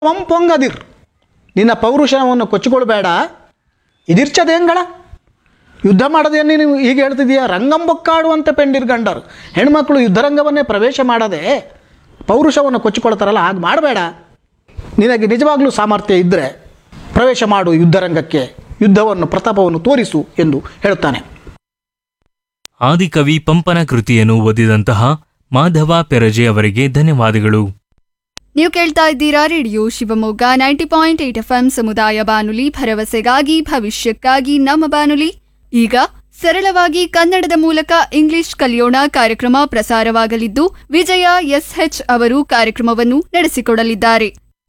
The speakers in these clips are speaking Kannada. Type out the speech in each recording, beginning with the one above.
ಪೌರವಂ ಪೊಂಗದಿರ್ ನಿನ್ನ ಪೌರುಷವನ್ನು ಕೊಚ್ಚಿಕೊಳ್ಬೇಡ ಇದಿರ್ಚದೇಂಗಳ ಯುದ್ಧ ಮಾಡದೆ ನೀನು ಈಗ ಹೇಳ್ತಿದೀಯ ರಂಗಂಬೊಕ್ಕಾಡುವಂತೆ ಪೆಂಡಿರ್ಗಂಡರು ಹೆಣ್ಮಕ್ಳು ಯುದ್ಧರಂಗವನ್ನೇ ಪ್ರವೇಶ ಮಾಡದೆ ಪೌರುಷವನ್ನು ಕೊಚ್ಚಿಕೊಳ್ತಾರಲ್ಲ ಹಾಗೆ ಮಾಡಬೇಡ ನಿನಗೆ ನಿಜವಾಗ್ಲೂ ಸಾಮರ್ಥ್ಯ ಇದ್ದರೆ ಪ್ರವೇಶ ಮಾಡು ಯುದ್ಧರಂಗಕ್ಕೆ ಯುದ್ಧವನ್ನು ಪ್ರತಾಪವನ್ನು ತೋರಿಸು ಎಂದು ಹೇಳುತ್ತಾನೆ ಆದಿಕವಿ ಪಂಪನ ಕೃತಿಯನ್ನು ಓದಿದಂತಹ ಮಾಧವ ಪೆರಜೆ ಅವರಿಗೆ ಧನ್ಯವಾದಗಳು ನೀವು ಕೇಳ್ತಾ ಇದ್ದೀರಾ radio Shivamogga ninety point eight F ಸಮುದಾಯ ಬಾನುಲಿ ಭರವಸೆಗಾಗಿ ಭವಿಷ್ಯಕ್ಕಾಗಿ ನಮ್ಮ ಬಾನುಲಿ ಈಗ ಸರಳವಾಗಿ ಕನ್ನಡದ ಮೂಲಕ ಇಂಗ್ಲಿಷ್ ಕಲಿಯೋಣ ಕಾರ್ಯಕ್ರಮ ಪ್ರಸಾರವಾಗಲಿದ್ದು ವಿಜಯ ಎಸ್ಎಚ್ ಅವರು ಕಾರ್ಯಕ್ರಮವನ್ನು ನಡೆಸಿಕೊಡಲಿದ್ದಾರೆ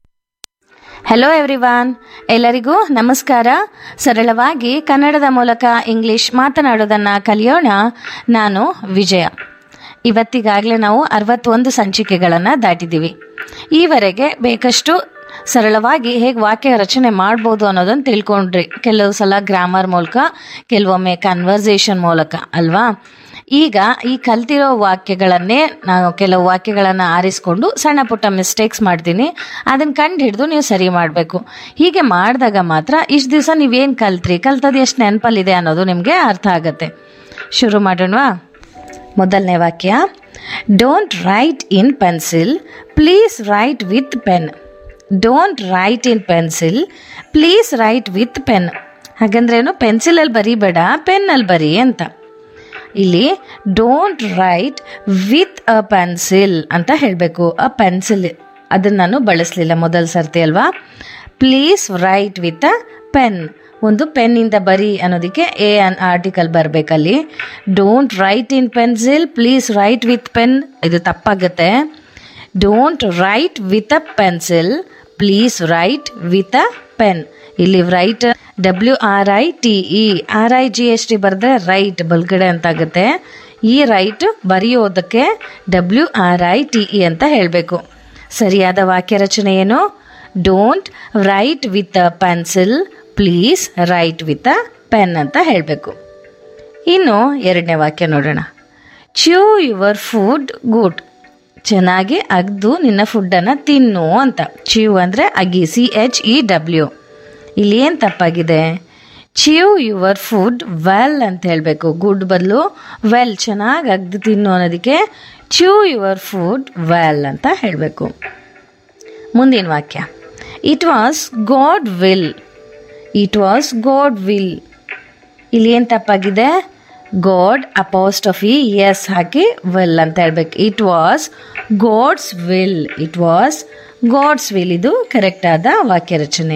ಹಲೋ ಎವ್ರಿವಾನ್ ಎಲ್ಲರಿಗೂ ನಮಸ್ಕಾರ ಸರಳವಾಗಿ ಕನ್ನಡದ ಮೂಲಕ ಇಂಗ್ಲಿಷ್ ಮಾತನಾಡೋದನ್ನ ಕಲಿಯೋಣ ನಾನು ವಿಜಯ ಇವತ್ತಿಗಾಗಲೇ ನಾವು ಅರವತ್ತೊಂದು ಸಂಚಿಕೆಗಳನ್ನು ದಾಟಿದ್ದೀವಿ ಈವರೆಗೆ ಬೇಕಷ್ಟು ಸರಳವಾಗಿ ಹೇಗೆ ವಾಕ್ಯ ರಚನೆ ಮಾಡ್ಬೋದು ಅನ್ನೋದನ್ನು ತಿಳ್ಕೊಂಡ್ರಿ ಕೆಲವು ಸಲ ಗ್ರಾಮರ್ ಮೂಲಕ ಕೆಲವೊಮ್ಮೆ ಕನ್ವರ್ಸೇಷನ್ ಮೂಲಕ ಅಲ್ವಾ ಈಗ ಈ ಕಲ್ತಿರೋ ವಾಕ್ಯಗಳನ್ನೇ ನಾನು ಕೆಲವು ವಾಕ್ಯಗಳನ್ನು ಆರಿಸ್ಕೊಂಡು ಸಣ್ಣ ಪುಟ್ಟ ಮಿಸ್ಟೇಕ್ಸ್ ಮಾಡ್ತೀನಿ ಅದನ್ನು ಕಂಡು ಹಿಡಿದು ನೀವು ಸರಿ ಮಾಡಬೇಕು ಹೀಗೆ ಮಾಡಿದಾಗ ಮಾತ್ರ ಇಷ್ಟು ದಿವಸ ನೀವೇನು ಕಲ್ತ್ರಿ ಕಲ್ತದ್ದು ಎಷ್ಟು ನೆನಪಲ್ಲಿದೆ ಅನ್ನೋದು ನಿಮಗೆ ಅರ್ಥ ಆಗುತ್ತೆ ಶುರು ಮಾಡೋಣವಾ ಮೊದಲನೇ ವಾಕ್ಯ don't write in pencil please write with pen don't write in pencil please write with pen ಹಾಗಂದ್ರೇನು ಪೆನ್ಸಿಲಲ್ಲಿ ಬರೀಬೇಡ ಪೆನ್ನಲ್ಲಿ ಬರಿ ಅಂತ ಇಲ್ಲಿ don't write with a pencil ಅಂತ ಹೇಳಬೇಕು ಅ ಪೆನ್ಸಿಲ್ ಅದನ್ನು ನಾನು ಬಳಸಲಿಲ್ಲ ಮೊದಲ ಸರ್ತಿ ಅಲ್ವಾ please write with a pen ಒಂದು ಪೆನ್ನಿಂದ ಬರಿ ಅನ್ನೋದಕ್ಕೆ ಎ ಅನ್ ಆರ್ಟಿಕಲ್ ಬರಬೇಕಲ್ಲಿ don't write in pencil please write with pen ಇದು ತಪ್ಪಾಗುತ್ತೆ don't write with a pencil please write with a pen ಇಲ್ಲಿ write W R I T E R I G S T ಬರೆದ್ರೆ ರೈಟ್ ಬಲ್ಗಡೆ ಅಂತ ಆಗುತ್ತೆ ಈ ರೈಟ್ ಬರೆಯೋದಕ್ಕೆ W R I T E ಅಂತ ಹೇಳಬೇಕು ಸರಿಯಾದ ವಾಕ್ಯ ರಚನೆ ಏನು don't write with a pencil please write with a pen ಅಂತ ಹೇಳಬೇಕು ಇನ್ನು ಎರಡನೇ ವಾಕ್ಯ ನೋಡೋಣ ಚ್ಯೂ ಯುವರ್ ಫುಡ್ ಗುಡ್ ಚೆನ್ನಾಗಿ ಅಗ್ದು ನಿನ್ನ ಫುಡ್ಡನ್ನು ತಿನ್ನು ಅಂತ ಚ್ಯೂ ಅಂದರೆ ಅಗಿ ಸಿ ಎಚ್ ಇ ಡಬ್ಲ್ಯೂ ಇಲ್ಲಿ ಏನು ತಪ್ಪಾಗಿದೆ ಚ್ಯೂ ಯುವರ್ ಫುಡ್ ವೆಲ್ ಅಂತ ಹೇಳಬೇಕು ಗುಡ್ ಬದಲು ವೆಲ್ ಚೆನ್ನಾಗಿ ಅಗ್ದು ತಿನ್ನು ಅನ್ನೋದಕ್ಕೆ ಚ್ಯೂ ಯುವರ್ ಫುಡ್ ವೆಲ್ ಅಂತ ಹೇಳಬೇಕು ಮುಂದಿನ ವಾಕ್ಯ it was God will it was God will ಇಲ್ಲಿ ಏನು ತಪ್ಪಾಗಿದೆ ಗಾಡ್ ಅಪಾಸ್ಟಫಿ ಎಸ್ ಹಾಕಿ ವಿಲ್ ಅಂತ ಹೇಳ್ಬೇಕು it was God's will it was God's will ಇದು ಕರೆಕ್ಟ್ ಆದ ವಾಕ್ಯ ರಚನೆ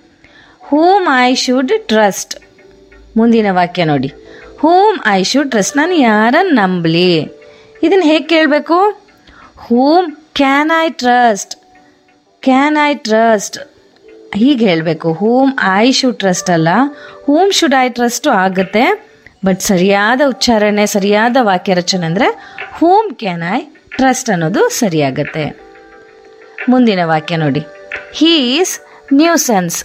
ಹೂಮ್ ಐ ಶುಡ್ ಟ್ರಸ್ಟ್ ಮುಂದಿನ ವಾಕ್ಯ ನೋಡಿ ಹೂಮ್ ಐ ಶುಡ್ ಟ್ರಸ್ಟ್ ನಾನು ಯಾರನ್ನು ನಂಬಲಿ ಇದನ್ನು ಹೇಗೆ ಕೇಳಬೇಕು whom can I trust can I trust ಹೀಗೆ ಹೇಳಬೇಕು ಹೂಮ್ ಐ ಶುಡ್ ಟ್ರಸ್ಟ್ ಅಲ್ಲ ಹೂಮ್ ಶುಡ್ ಐ ಟ್ರಸ್ಟು ಆಗುತ್ತೆ ಬಟ್ ಸರಿಯಾದ ಉಚ್ಚಾರಣೆ ಸರಿಯಾದ ವಾಕ್ಯ ರಚನೆ ಅಂದರೆ ಹೂಮ್ ಕ್ಯಾನ್ ಐ ಟ್ರಸ್ಟ್ ಅನ್ನೋದು ಸರಿಯಾಗತ್ತೆ ಮುಂದಿನ ವಾಕ್ಯ ನೋಡಿ ಹೀಸ್ ನ್ಯೂಸೆನ್ಸ್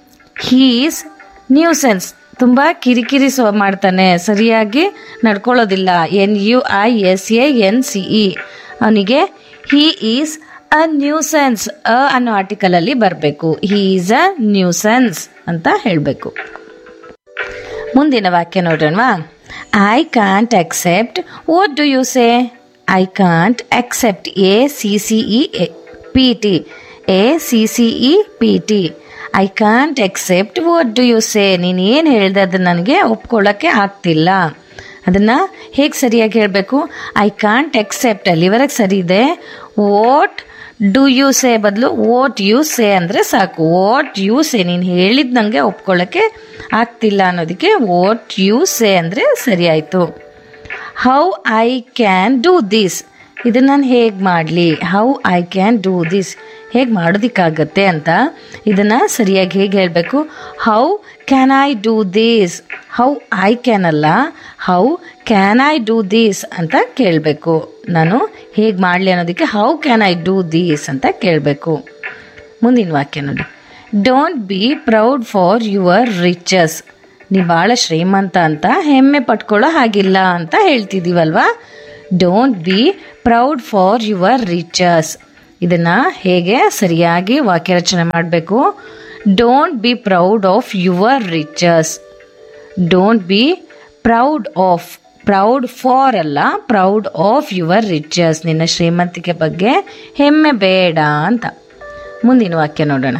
ಹೀಸ್ ನ್ಯೂಸೆನ್ಸ್ ತುಂಬ ಕಿರಿಕಿರಿ ಸೊ ಮಾಡ್ತಾನೆ ಸರಿಯಾಗಿ ನಡ್ಕೊಳ್ಳೋದಿಲ್ಲ N U I S A N C E ಅವನಿಗೆ ಹೀ ಈಸ್ ಅ ನ್ಯೂಸೆನ್ಸ್ ಅ ಅನ್ನೋ ಆರ್ಟಿಕಲಲ್ಲಿ ಬರಬೇಕು ಹೀ ಈಸ್ ಅ ನ್ಯೂಸೆನ್ಸ್ ಅಂತ ಹೇಳಬೇಕು ಮುಂದಿನ ವಾಕ್ಯ ನೋಡೋಣವಾ I can't accept what do you say I can't accept A C C E P T A C C E P T I can't accept what do you say ನೀನು ಏನು ಹೇಳಿದೆ ಅದನ್ನು ನನಗೆ ಒಪ್ಕೊಳ್ಳೋಕ್ಕೆ ಆಗ್ತಿಲ್ಲ ಅದನ್ನು ಹೇಗೆ ಸರಿಯಾಗಿ ಹೇಳಬೇಕು ಐ ಕಾಂಟ್ ಅಕ್ಸೆಪ್ಟ್ ಅಲ್ಲಿವರೆಗೆ ಸರಿ ಇದೆ ವಾಟ್ ಡು ಯು ಸೇ ಬದಲು ವಾಟ್ ಯು ಸೇ ಅಂದರೆ ಸಾಕು ವಾಟ್ ಯು ಸೇ ನೀನು ಹೇಳಿದ ನನಗೆ ಒಪ್ಕೊಳ್ಳೋಕ್ಕೆ ಆಗ್ತಿಲ್ಲ ಅನ್ನೋದಕ್ಕೆ ವಾಟ್ ಯು ಸೇ ಅಂದರೆ ಸರಿ ಆಯಿತು how I can do this ಇದನ್ನು ನಾನು ಹೇಗೆ ಮಾಡಲಿ how I can do this ಹೇಗೆ ಮಾಡೋದಕ್ಕಾಗತ್ತೆ ಅಂತ ಇದನ್ನು ಸರಿಯಾಗಿ ಹೇಗೆ ಹೇಳಬೇಕು how can I do this how I can ಅಲ್ಲ how can I do this ಅಂತ ಕೇಳಬೇಕು ನಾನು ಹೇಗೆ ಮಾಡಲಿ ಅನ್ನೋದಕ್ಕೆ how can I do this ಅಂತ ಕೇಳಬೇಕು ಮುಂದಿನ ವಾಕ್ಯ ನೋಡಿ don't be proud for your riches ನೀ ಭಾಳ ಶ್ರೀಮಂತ ಅಂತ ಹೆಮ್ಮೆ ಪಟ್ಕೊಳ್ಳೋ ಹಾಗಿಲ್ಲ ಅಂತ ಹೇಳ್ತಿದ್ದೀವಲ್ವಾ don't be proud for your riches ಇದನ್ನ ಹೇಗೆ ಸರಿಯಾಗಿ ವಾಕ್ಯ ರಚನೆ ಮಾಡಬೇಕು don't be proud of your riches don't be proud of proud for ಅಲ್ಲ ಪ್ರೌಡ್ ಆಫ್ ಯುವರ್ ರಿಚಸ್ ನಿನ್ನ ಶ್ರೀಮಂತಿಕೆ ಬಗ್ಗೆ ಹೆಮ್ಮೆ ಬೇಡ ಅಂತ ಮುಂದಿನ ವಾಕ್ಯ ನೋಡೋಣ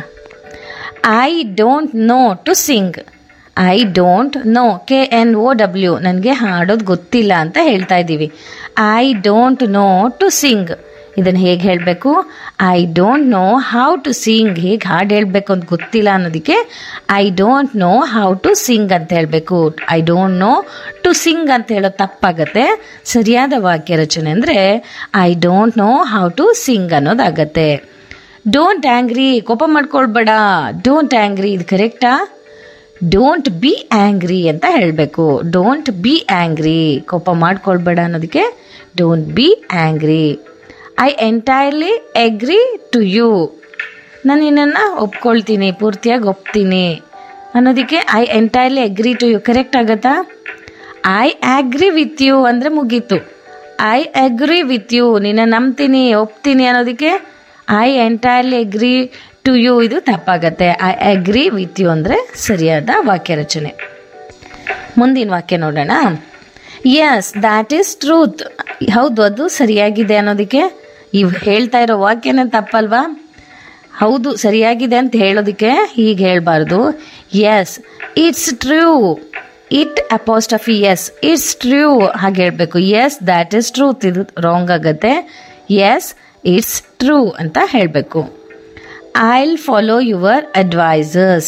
I don't know to sing I don't know K N O W ನನಗೆ ಹಾಡೋದು ಗೊತ್ತಿಲ್ಲ ಅಂತ ಹೇಳ್ತಾ ಇದ್ದೀವಿ I don't know to sing ಇದನ್ನು ಹೇಗೆ ಹೇಳಬೇಕು I don't know how to Singh ಹೇಗೆ ಹಾಡು ಹೇಳಬೇಕು ಅಂತ ಗೊತ್ತಿಲ್ಲ ಅನ್ನೋದಕ್ಕೆ I don't know how to sing ಅಂತ ಹೇಳಬೇಕು I don't know to sing ಅಂತ ಹೇಳೋದು ತಪ್ಪಾಗತ್ತೆ ಸರಿಯಾದ ವಾಕ್ಯ ರಚನೆ ಅಂದರೆ I don't know how to sing ಅನ್ನೋದಾಗತ್ತೆ ಡೋಂಟ್ ಆ್ಯಂಗ್ರಿ ಕೋಪ ಮಾಡ್ಕೊಳ್ಬೇಡ ಡೋಂಟ್ ಆ್ಯಂಗ್ರಿ ಇದು ಕರೆಕ್ಟಾ ಡೋಂಟ್ ಬಿ ಆ್ಯಂಗ್ರಿ ಅಂತ ಹೇಳಬೇಕು ಡೋಂಟ್ ಬಿ ಆ್ಯಂಗ್ರಿ ಕೋಪ ಮಾಡ್ಕೊಳ್ಬೇಡ ಅನ್ನೋದಕ್ಕೆ don't be angry I entirely agree to you ನಾನು ನಿನ್ನನ್ನು ಒಪ್ಕೊಳ್ತೀನಿ ಪೂರ್ತಿಯಾಗಿ ಒಪ್ತೀನಿ ಅನ್ನೋದಕ್ಕೆ I entirely agree to you correct ಆಗತ್ತಾ ಐ ಅಗ್ರಿ ವಿತ್ ಯು ಅಂದರೆ ಮುಗೀತು ಐ ಅಗ್ರಿ ವಿತ್ ಯು ನಿನ್ನ ನಂಬ್ತೀನಿ ಒಪ್ತೀನಿ ಅನ್ನೋದಕ್ಕೆ I entirely agree to you ಇದು ತಪ್ಪಾಗತ್ತೆ ಐ ಅಗ್ರಿ ವಿತ್ ಯು ಅಂದರೆ ಸರಿಯಾದ ವಾಕ್ಯ ರಚನೆ ಮುಂದಿನ ವಾಕ್ಯ ನೋಡೋಣ ಎಸ್ ದ್ಯಾಟ್ ಈಸ್ ಟ್ರೂತ್ ಹೌದು ಅದು ಸರಿಯಾಗಿದೆ ಅನ್ನೋದಕ್ಕೆ ಇವ್ ಹೇಳ್ತಾ ಇರೋ ವಾಕ್ಯನೇ ತಪ್ಪಲ್ವಾ ಹೌದು ಸರಿಯಾಗಿದೆ ಅಂತ ಹೇಳೋದಕ್ಕೆ ಹೀಗೆ ಹೇಳಬಾರ್ದು yes it's true it apostrophe S it's true ಹಾಗೆ ಹೇಳಬೇಕು ಎಸ್ ದ್ಯಾಟ್ ಇಸ್ ಟ್ರೂತ್ ಇದು ರಾಂಗ್ ಆಗತ್ತೆ ಎಸ್ ಇಟ್ಸ್ ಟ್ರೂ ಅಂತ ಹೇಳಬೇಕು I'll follow your advisers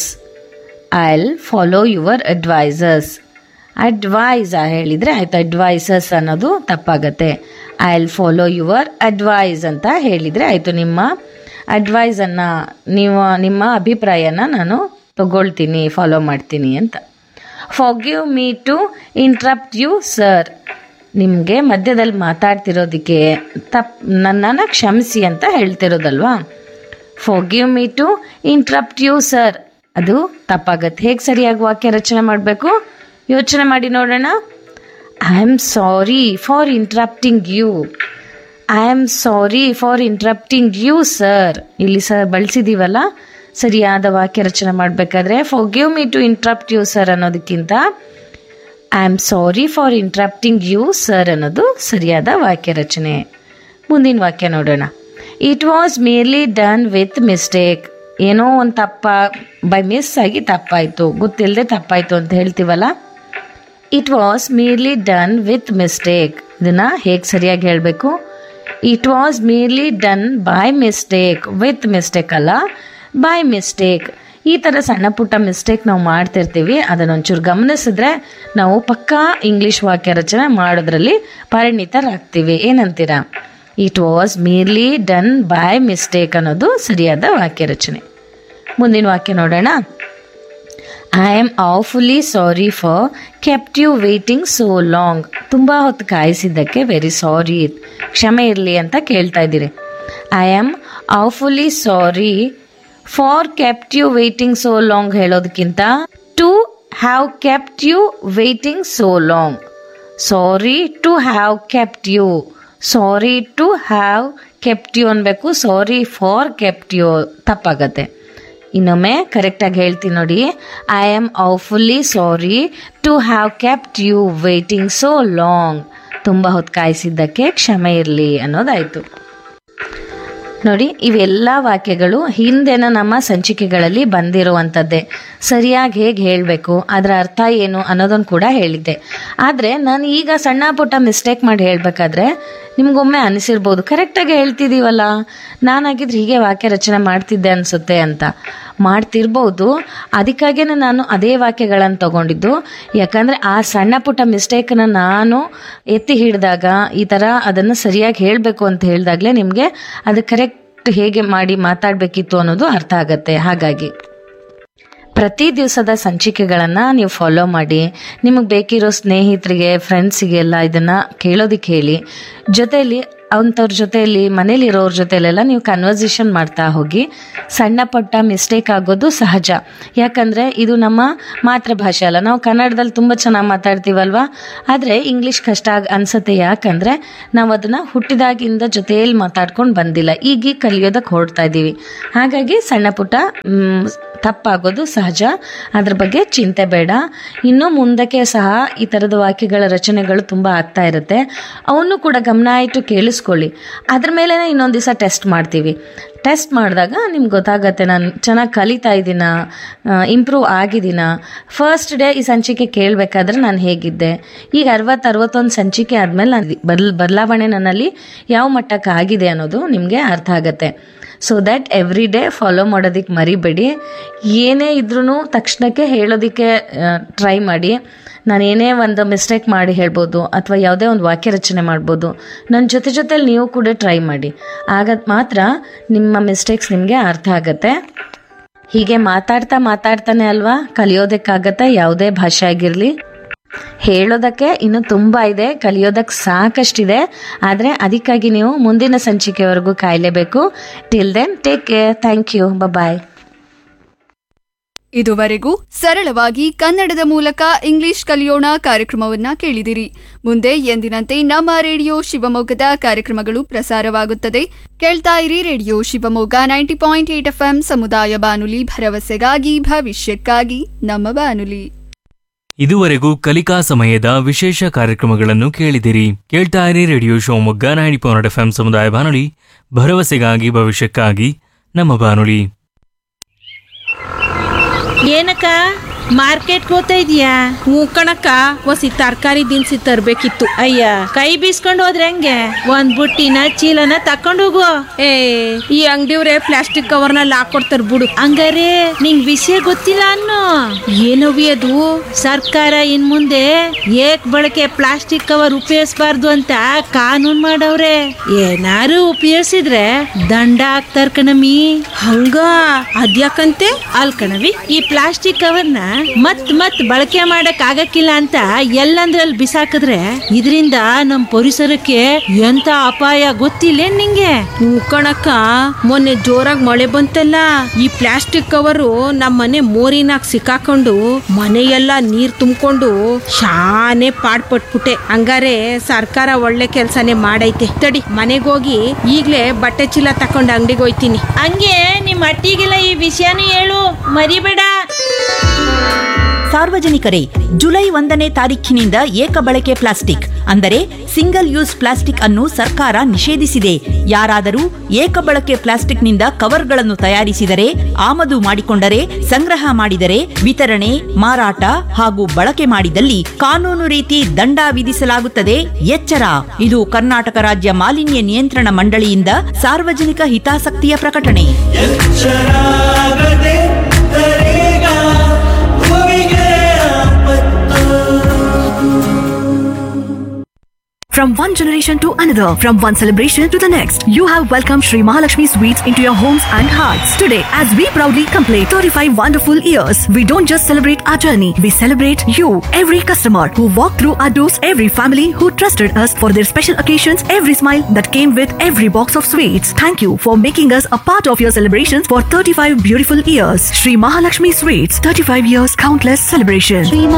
I'll follow your advisers advice ಹೇಳಿದರೆ ಆಯಿತು ಅಡ್ವೈಸರ್ಸ್ ಅನ್ನೋದು ತಪ್ಪಾಗತ್ತೆ ಐಲ್ ಫಾಲೋ ಯುವರ್ ಅಡ್ವೈಸ್ ಅಂತ ಹೇಳಿದರೆ ಆಯಿತು ನಿಮ್ಮ ಅಡ್ವೈಸನ್ನು ನೀವು ನಿಮ್ಮ ಅಭಿಪ್ರಾಯನ ನಾನು ತಗೊಳ್ತೀನಿ ಫಾಲೋ ಮಾಡ್ತೀನಿ ಅಂತ forgive me to interrupt you sir ನಿಮಗೆ ಮಧ್ಯದಲ್ಲಿ ಮಾತಾಡ್ತಿರೋದಕ್ಕೆ ತಪ್ ನನ್ನನ್ನು ಕ್ಷಮಿಸಿ ಅಂತ ಹೇಳ್ತಿರೋದಲ್ವಾ forgive me to interrupt you sir ಅದು ತಪ್ಪಾಗತ್ತೆ ಹೇಗೆ ಸರಿಯಾಗಿ ವಾಕ್ಯ ರಚನೆ ಮಾಡಬೇಕು ಯೋಚನೆ ಮಾಡಿ ನೋಡೋಣ I am sorry for interrupting you I am sorry for interrupting you sir ಇಲ್ಲಿ ಸರ್ ಬಳಸಿದ್ದೀವಲ್ಲ ಸರಿಯಾದ ವಾಕ್ಯ ರಚನೆ ಮಾಡಬೇಕಾದ್ರೆ forgive me to interrupt you sir ಅನ್ನೋದಕ್ಕಿಂತ I am sorry for interrupting you sir ಅನ್ನೋದು ಸರಿಯಾದ ವಾಕ್ಯ ರಚನೆ ಮುಂದಿನ ವಾಕ್ಯ ನೋಡೋಣ it was merely done with mistake ಏನೋ ಒಂದು ತಪ್ಪ ಬೈ ಮಿಸ್ ಆಗಿ ತಪ್ಪಾಯಿತು ಗೊತ್ತಿಲ್ಲದೆ ತಪ್ಪಾಯಿತು ಅಂತ ಹೇಳ್ತೀವಲ್ಲ it was merely done with mistake ಇದನ್ನ ಹೇಗೆ ಸರಿಯಾಗಿ ಹೇಳಬೇಕು it was merely done by mistake with mistake ಅಲ್ಲ ಬೈ ಮಿಸ್ಟೇಕ್ ಈ ಥರ ಸಣ್ಣ ಪುಟ್ಟ ಮಿಸ್ಟೇಕ್ ನಾವು ಮಾಡ್ತಿರ್ತೀವಿ ಅದನ್ನೊಂಚೂರು ಗಮನಿಸಿದ್ರೆ ನಾವು ಪಕ್ಕಾ ಇಂಗ್ಲೀಷ್ ವಾಕ್ಯ ರಚನೆ ಮಾಡೋದ್ರಲ್ಲಿ ಪರಿಣಿತರಾಗ್ತೀವಿ ಏನಂತೀರಾ it was merely done by mistake ಅನ್ನೋದು ಸರಿಯಾದ ವಾಕ್ಯ ರಚನೆ ಮುಂದಿನ ವಾಕ್ಯ ನೋಡೋಣ I am awfully sorry for kept you waiting so long ತುಂಬ ಹೊತ್ತು ಕಾಯಿಸಿದ್ದಕ್ಕೆ ವೆರಿ ಸಾರಿ ಕ್ಷಮೆ ಇರಲಿ ಅಂತ ಕೇಳ್ತಾ ಇದ್ದೀರಿ I am awfully sorry for kept you waiting so long ಹೇಳೋದಕ್ಕಿಂತ to have kept you waiting so long sorry to have kept you sorry to have kept you ಅನ್ಬೇಕು ಸಾರಿ ಫಾರ್ ಕೆಪ್ಟ್ ಯು ತಪ್ಪಾಗತ್ತೆ ಇನ್ನೊಮ್ಮೆ ಕರೆಕ್ಟಾಗಿ ಹೇಳ್ತೀನಿ ನೋಡಿ I am awfully sorry to have kept you waiting so long ತುಂಬ ಹೊತ್ತು ಕಾಯಿಸಿದ್ದಕ್ಕೆ ಕ್ಷಮೆ ಇರಲಿ ಅನ್ನೋದಾಯಿತು ನೋಡಿ ಇವೆಲ್ಲ ವಾಕ್ಯಗಳು ಹಿಂದೆನ ನಮ್ಮ ಸಂಚಿಕೆಗಳಲ್ಲಿ ಬಂದಿರುವಂಥದ್ದೇ ಸರಿಯಾಗಿ ಹೇಗೆ ಹೇಳಬೇಕು ಅದರ ಅರ್ಥ ಏನು ಅನ್ನೋದನ್ನು ಕೂಡ ಹೇಳಿದ್ದೆ ಆದರೆ ನಾನು ಈಗ ಸಣ್ಣ ಪುಟ್ಟ ಮಿಸ್ಟೇಕ್ ಮಾಡಿ ಹೇಳಬೇಕಾದ್ರೆ ನಿಮ್ಗೊಮ್ಮೆ ಅನಿಸಿರ್ಬೋದು ಕರೆಕ್ಟಾಗಿ ಹೇಳ್ತಿದ್ದೀವಲ್ಲ ನಾನಾಗಿದ್ರೆ ಹೀಗೆ ವಾಕ್ಯ ರಚನೆ ಮಾಡ್ತಿದ್ದೆ ಅನಿಸುತ್ತೆ ಅಂತ ಮಾಡ್ತಿರ್ಬೋದು ಅದಕ್ಕಾಗೇ ನಾನು ಅದೇ ವಾಕ್ಯಗಳನ್ನು ತಗೊಂಡಿದ್ದು ಯಾಕಂದರೆ ಆ ಸಣ್ಣ ಪುಟ್ಟ ಮಿಸ್ಟೇಕನ್ನ ನಾನು ಎತ್ತಿ ಹಿಡಿದಾಗ ಈ ಥರ ಅದನ್ನು ಸರಿಯಾಗಿ ಹೇಳಬೇಕು ಅಂತ ಹೇಳಿದಾಗಲೇ ನಿಮಗೆ ಅದು ಕರೆಕ್ಟ್ ಹೇಗೆ ಮಾಡಿ ಮಾತಾಡಬೇಕಿತ್ತು ಅನ್ನೋದು ಅರ್ಥ ಆಗತ್ತೆ ಹಾಗಾಗಿ ಪ್ರತಿ ದಿವಸದ ಸಂಚಿಕೆಗಳನ್ನು ನೀವು ಫಾಲೋ ಮಾಡಿ ನಿಮಗೆ ಬೇಕಿರೋ ಸ್ನೇಹಿತರಿಗೆ ಫ್ರೆಂಡ್ಸಿಗೆಲ್ಲ ಇದನ್ನು ಕೇಳೋದಕ್ಕೆ ಹೇಳಿ ಜೊತೆಯಲ್ಲಿ ಅಂಥವ್ರ ಜೊತೆಯಲ್ಲಿ ಮನೇಲಿರೋರ ಜೊತೆಲೆಲ್ಲ ನೀವು ಕನ್ವರ್ಸೇಷನ್ ಮಾಡ್ತಾ ಹೋಗಿ ಸಣ್ಣ ಪುಟ್ಟ ಮಿಸ್ಟೇಕ್ ಆಗೋದು ಸಹಜ ಯಾಕಂದರೆ ಇದು ನಮ್ಮ ಮಾತೃಭಾಷೆ ಅಲ್ಲ ನಾವು ಕನ್ನಡದಲ್ಲಿ ತುಂಬ ಚೆನ್ನಾಗಿ ಮಾತಾಡ್ತೀವಲ್ವಾ ಆದರೆ ಇಂಗ್ಲೀಷ್ ಕಷ್ಟ ಆಗ್ ಅನ್ಸುತ್ತೆ ಯಾಕಂದರೆ ನಾವು ಅದನ್ನು ಹುಟ್ಟಿದಾಗಿಂದ ಜೊತೆಯಲ್ಲಿ ಮಾತಾಡ್ಕೊಂಡು ಬಂದಿಲ್ಲ ಈಗ ಕಲಿಯೋದಕ್ಕೆ ಹೊರಡ್ತಾ ಇದ್ದೀವಿ ಹಾಗಾಗಿ ಸಣ್ಣ ಪುಟ್ಟ ಮ್, ತಪ್ಪಾಗೋದು ಸಹಜ ಅದ್ರ ಬಗ್ಗೆ ಚಿಂತೆ ಬೇಡ ಇನ್ನು ಮುಂದಕ್ಕೆ ಸಹ ಈ ಥರದ ವಾಕ್ಯಗಳ ರಚನೆಗಳು ತುಂಬ ಆಗ್ತಾ ಇರುತ್ತೆ ಅವನ್ನು ಕೂಡ ಗಮನ ಇಟ್ಟು ಕೇಳಿಸ್ಕೊಳ್ಳಿ ಅದ್ರ ಮೇಲೆ ಇನ್ನೊಂದು ದಿವಸ ಟೆಸ್ಟ್ ಮಾಡ್ತೀವಿ ಟೆಸ್ಟ್ ಮಾಡಿದಾಗ ನಿಮ್ಗೆ ಗೊತ್ತಾಗತ್ತೆ ನಾನು ಚೆನ್ನಾಗಿ ಕಲಿತಾ ಇದ್ದೀನ ಇಂಪ್ರೂವ್ ಆಗಿದ್ದೀನ ಫಸ್ಟ್ ಡೇ ಈ ಸಂಚಿಕೆ ಕೇಳಬೇಕಾದ್ರೆ ನಾನು ಹೇಗಿದ್ದೆ ಈಗ ಅರವತ್ತು ಅರವತ್ತೊಂದು ಸಂಚಿಕೆ ಆದಮೇಲೆ ನಾನು ಬದಲ್ ಬದಲಾವಣೆ ನನ್ನಲ್ಲಿ ಯಾವ ಮಟ್ಟಕ್ಕೆ ಆಗಿದೆ ಅನ್ನೋದು ನಿಮಗೆ ಅರ್ಥ ಆಗುತ್ತೆ so that every day follow ಮಾಡೋದಕ್ಕೆ ಮರಿಬೇಡಿ ಏನೇ ಇದ್ರೂ ತಕ್ಷಣಕ್ಕೆ ಹೇಳೋದಕ್ಕೆ ಟ್ರೈ ಮಾಡಿ ನಾನು ಏನೇ ಒಂದು ಮಿಸ್ಟೇಕ್ ಮಾಡಿ ಹೇಳ್ಬೋದು ಅಥವಾ ಯಾವುದೇ ಒಂದು ವಾಕ್ಯ ರಚನೆ ಮಾಡ್ಬೋದು ನನ್ನ ಜೊತೆ ಜೊತೆಲಿ ನೀವು ಕೂಡ ಟ್ರೈ ಮಾಡಿ ಆಗ ಮಾತ್ರ ನಿಮ್ಮ ಮಿಸ್ಟೇಕ್ಸ್ ನಿಮಗೆ ಅರ್ಥ ಆಗುತ್ತೆ ಹೀಗೆ ಮಾತಾಡ್ತಾ ಮಾತಾಡ್ತಾನೆ ಅಲ್ವಾ ಕಲಿಯೋದಕ್ಕಾಗತ್ತೆ ಯಾವುದೇ ಭಾಷೆ ಆಗಿರಲಿ ಹೇಳೋದಕ್ಕೆ ಇನ್ನು ತುಂಬ ಇದೆ ಕಲಿಯೋದಕ್ಕೆ ಸಾಕಷ್ಟಿದೆ ಆದರೆ ಅದಕ್ಕಾಗಿ ನೀವು ಮುಂದಿನ ಸಂಚಿಕೆವರೆಗೂ ಕಾಯಲೇಬೇಕು till then take care thank you bye ಇದುವರೆಗೂ ಸರಳವಾಗಿ ಕನ್ನಡದ ಮೂಲಕ ಇಂಗ್ಲಿಷ್ ಕಲಿಯೋಣ ಕಾರ್ಯಕ್ರಮವನ್ನ ಕೇಳಿದಿರಿ ಮುಂದೆ ಎಂದಿನಂತೆ ನಮ್ಮ ರೇಡಿಯೋ ಶಿವಮೊಗ್ಗದ ಕಾರ್ಯಕ್ರಮಗಳು ಪ್ರಸಾರವಾಗುತ್ತದೆ ಕೇಳ್ತಾ ಇರಿ radio Shivamogga ninety point eight FM ಸಮುದಾಯ ಬಾನುಲಿ ಭರವಸೆಗಾಗಿ ಭವಿಷ್ಯಕ್ಕಾಗಿ ನಮ್ಮ ಬಾನುಲಿ ಇದುವರೆಗೂ ಕಲಿಕಾ ಸಮಯದ ವಿಶೇಷ ಕಾರ್ಯಕ್ರಮಗಳನ್ನು ಕೇಳಿದಿರಿ ಕೇಳ್ತಾ ಇರಿ radio Shivamogga ninety point F ಸಮುದಾಯ ಬಾನುಲಿ ಭರವಸೆಗಾಗಿ ಭವಿಷ್ಯಕ್ಕಾಗಿ ನಮ್ಮ ಬಾನುಲಿ ಏನಕ್ಕ ಮಾರ್ಕೆಟ್ಗೆ ಹೋಗ್ತಾ ಇದೀಯಾ ಹ್ಞೂ ಕಣಕ್ಕ ಒಸಿ ತರಕಾರಿ ದಿನಸಿ ತರ್ಬೇಕಿತ್ತು ಅಯ್ಯ ಕೈ ಬೀಸ್ಕೊಂಡು ಹೋದ್ರೆ ಹೆಂಗೆ ಒಂದ್ ಬುಟ್ಟಿನ ಚೀಲನ ತಕೊಂಡು ಹೋಗು ಏ ಈ ಅಂಗಡಿಯವ್ರೆ ಪ್ಲಾಸ್ಟಿಕ್ ಕವರ್ನಲ್ಲಿ ಹಾಕೊಡ್ತಾರ ಬಿಡು ಹಂಗಾರೆ ನಿಂಗ್ ವಿಷಯ ಗೊತ್ತಿಲ್ಲ ಅನ್ನು ಏನವಿ ಅದು ಸರ್ಕಾರ ಇನ್ ಮುಂದೆ ಏಕ್ ಬಳಕೆ ಪ್ಲಾಸ್ಟಿಕ್ ಕವರ್ ಉಪಯೋಗಿಸಬಾರ್ದು ಅಂತ ಕಾನೂನ್ ಮಾಡವ್ರೆ ಏನಾರು ಉಪಯೋಗಿಸಿದ್ರೆ ದಂಡ ಹಾಕ್ತಾರ ಕಣಮಿ ಹಂಗ ಅದ್ಯಾಕಂತೆ ಅಲ್ ಕಣವಿ ಈ ಪ್ಲಾಸ್ಟಿಕ್ ಕವರ್ನ ಮತ್ ಮತ್ ಬಳಕೆ ಮಾಡಕ್ ಆಗಕ್ಕಿಲ್ಲ ಅಂತ ಎಲ್ಲಂದ್ರಲ್ಲಿ ಬಿಸಾಕಿದ್ರೆ ಇದರಿಂದ ನಮ್ ಪರಿಸರಕ್ಕೆ ಎಂತ ಅಪಾಯ ಗೊತ್ತಿಲ್ಲ ನಿಂಗೆ ಹ್ಞೂ ಕಣಕ್ಕ ಮೊನ್ನೆ ಜೋರಾಗಿ ಮಳೆ ಬಂತಲ್ಲ ಈ ಪ್ಲಾಸ್ಟಿಕ್ ಕವರು ನಮ್ಮ ಮನೆ ಮೋರಿನಾಗ ಸಿಕ್ಕಾಕೊಂಡು ಮನೆಯೆಲ್ಲ ನೀರ್ ತುಂಬಿಕೊಂಡು ಶಾನೆ ಪಾಡ್ಪಟ್ಬಿಟ್ಟೆ ಹಂಗಾರೆ ಸರ್ಕಾರ ಒಳ್ಳೆ ಕೆಲ್ಸನೇ ಮಾಡೈತೆ ತಡಿ ಮನೆಗೆ ಹೋಗಿ ಈಗ್ಲೇ ಬಟ್ಟೆ ಚೀಲ ತಕೊಂಡು ಅಂಗಡಿಗೆ ಹೋಯ್ತೀನಿ ಹಂಗೆ ನಿಮ್ ಅಟ್ಟಿಗೆಲ್ಲ ಈ ವಿಷಯನೂ ಹೇಳು ಮರಿಬೇಡ ಸಾರ್ವಜನಿಕರೇ ಜುಲೈ ಒಂದನೇ ತಾರೀಖಿನಿಂದ ಏಕ ಬಳಕೆ ಪ್ಲಾಸ್ಟಿಕ್ ಅಂದರೆ ಸಿಂಗಲ್ ಯೂಸ್ ಪ್ಲಾಸ್ಟಿಕ್ ಅನ್ನು ಸರ್ಕಾರ ನಿಷೇಧಿಸಿದೆ ಯಾರಾದರೂ ಏಕ ಬಳಕೆ ಪ್ಲಾಸ್ಟಿಕ್ನಿಂದ ಕವರ್ಗಳನ್ನು ತಯಾರಿಸಿದರೆ ಆಮದು ಮಾಡಿಕೊಂಡರೆ ಸಂಗ್ರಹ ಮಾಡಿದರೆ ವಿತರಣೆ ಮಾರಾಟ ಹಾಗೂ ಬಳಕೆ ಮಾಡಿದಲ್ಲಿ ಕಾನೂನು ರೀತಿ ದಂಡ ವಿಧಿಸಲಾಗುತ್ತದೆ ಎಚ್ಚರ ಇದು ಕರ್ನಾಟಕ ರಾಜ್ಯ ಮಾಲಿನ್ಯ ನಿಯಂತ್ರಣ ಮಂಡಳಿಯಿಂದ ಸಾರ್ವಜನಿಕ ಹಿತಾಸಕ್ತಿಯ ಪ್ರಕಟಣೆ ಶರಾಗದೆ ತರೇಗ ಭೂಮಿಗೆ ಆಪತ್ತು From one generation to another, from one celebration to the next, you have welcomed Sri Mahalakshmi Sweets into your homes and hearts. Today, as we proudly complete 35 wonderful years, we don't just celebrate our journey, we celebrate you, every customer who walked through our doors, every family who trusted us for their special occasions, every smile that came with every box of sweets. Thank you for making us a part of your celebrations for 35 beautiful years. Sri Mahalakshmi Sweets, 35 years, countless celebrations.